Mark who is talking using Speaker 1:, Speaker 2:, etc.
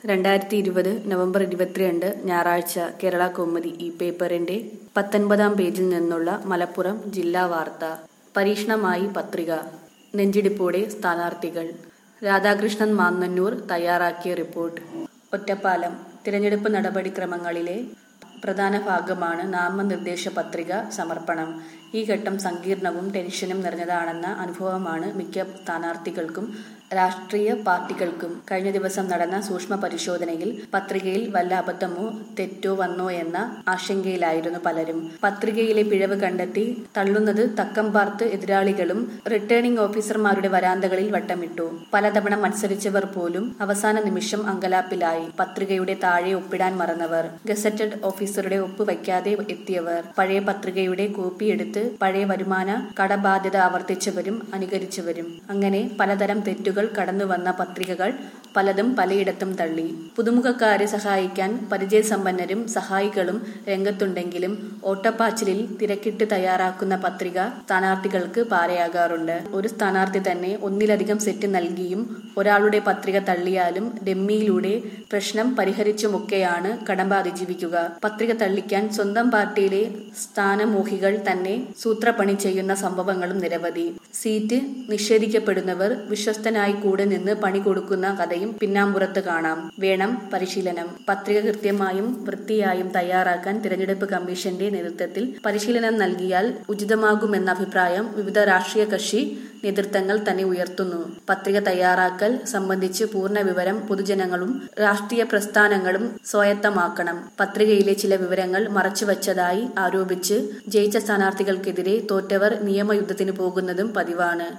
Speaker 1: രണ്ടായിരത്തി ഇരുപത് നവംബർ ഇരുപത്തിരണ്ട് ഞായറാഴ്ച കേരള കൗമുദി ഈ പേപ്പറിന്റെ പത്തൊൻപതാം പേജിൽ നിന്നുള്ള മലപ്പുറം ജില്ലാ വാർത്ത പരീക്ഷണമായി പത്രിക നെഞ്ചിടിപ്പോടെ സ്ഥാനാർത്ഥികൾ രാധാകൃഷ്ണൻ മാന്നന്നൂർ തയ്യാറാക്കിയ റിപ്പോർട്ട് ഒറ്റപ്പാലം തിരഞ്ഞെടുപ്പ് നടപടിക്രമങ്ങളിലെ പ്രധാന ഭാഗമാണ് നാമനിർദ്ദേശ പത്രിക സമർപ്പണം ഈ ഘട്ടം സങ്കീർണവും ടെൻഷനും നിറഞ്ഞതാണെന്ന അനുഭവമാണ് മിക്ക സ്ഥാനാർത്ഥികൾക്കും രാഷ്ട്രീയ പാർട്ടികൾക്കും കഴിഞ്ഞ ദിവസം നടന്ന സൂക്ഷ്മ പരിശോധനയിൽ പത്രികയിൽ വല്ല അബദ്ധമോ തെറ്റോ വന്നോ എന്ന ആശങ്കയിലായിരുന്നു പലരും പത്രികയിലെ പിഴവ് കണ്ടെത്തി തള്ളുന്നത് തക്കം പാർത്ത് എതിരാളികളും റിട്ടേണിംഗ് ഓഫീസർമാരുടെ വരാന്തകളിൽ വട്ടമിട്ടു പലതവണ മത്സരിച്ചവർ പോലും അവസാന നിമിഷം അങ്കലാപ്പിലായി പത്രികയുടെ താഴെ ഒപ്പിടാൻ മറന്നവർ ഗസറ്റഡ് ഓഫീസറുടെ ഒപ്പ് വയ്ക്കാതെ എത്തിയവർ പഴയ പത്രികയുടെ കോപ്പി എടുത്ത് പഴയ വരുമാന കടബാധ്യത ആവർത്തിച്ചവരും അനുകരിച്ചവരും അങ്ങനെ പലതരം തെറ്റുകൾ കടന്നുവന്ന പത്രികകൾ പലതും പലയിടത്തും തള്ളി പുതുമുഖക്കാരെ സഹായിക്കാൻ പരിചയസമ്പന്നരും സഹായികളും രംഗത്തുണ്ടെങ്കിലും ഓട്ടപ്പാച്ചിലിൽ തിരക്കിട്ട് തയ്യാറാക്കുന്ന പത്രിക സ്ഥാനാർത്ഥികൾക്ക് പാരയാകാറുണ്ട് ഒരു സ്ഥാനാർത്ഥി തന്നെ ഒന്നിലധികം സെറ്റ് നൽകിയും ഒരാളുടെ പത്രിക തള്ളിയാലും ഡെമ്മിയിലൂടെ പ്രശ്നം പരിഹരിച്ചുമൊക്കെയാണ് കടമ്പ അതിജീവിക്കുക പത്രിക തള്ളിക്കാൻ സ്വന്തം പാർട്ടിയിലെ സ്ഥാനമോഹികൾ തന്നെ സൂത്രപ്പണി ചെയ്യുന്ന സംഭവങ്ങളും നിരവധി സീറ്റ് നിഷേധിക്കപ്പെടുന്നവർ വിശ്വസ്തനായി കൂടെ നിന്ന് പണി കൊടുക്കുന്ന കഥയും പിന്നാമ്പുറത്ത് കാണാം വേണം പരിശീലനം പത്രിക കൃത്യമായും വൃത്തിയായും തയ്യാറാക്കാൻ തിരഞ്ഞെടുപ്പ് കമ്മീഷന്റെ നേതൃത്വത്തിൽ പരിശീലനം നൽകിയാൽ ഉചിതമാകുമെന്ന അഭിപ്രായം വിവിധ രാഷ്ട്രീയ കക്ഷി നേതൃത്വങ്ങൾ തന്നെ ഉയർത്തുന്നു പത്രിക തയ്യാറാക്കൽ സംബന്ധിച്ച് പൂർണ്ണ വിവരം പൊതുജനങ്ങളും രാഷ്ട്രീയ പ്രസ്ഥാനങ്ങളും സ്വായത്തമാക്കണം പത്രികയിലെ ചില വിവരങ്ങൾ മറച്ചുവച്ചതായി ആരോപിച്ച് ജയിച്ച സ്ഥാനാർത്ഥികൾക്കെതിരെ തോറ്റവർ നിയമയുദ്ധത്തിന് പോകുന്നതും പതിവാണ്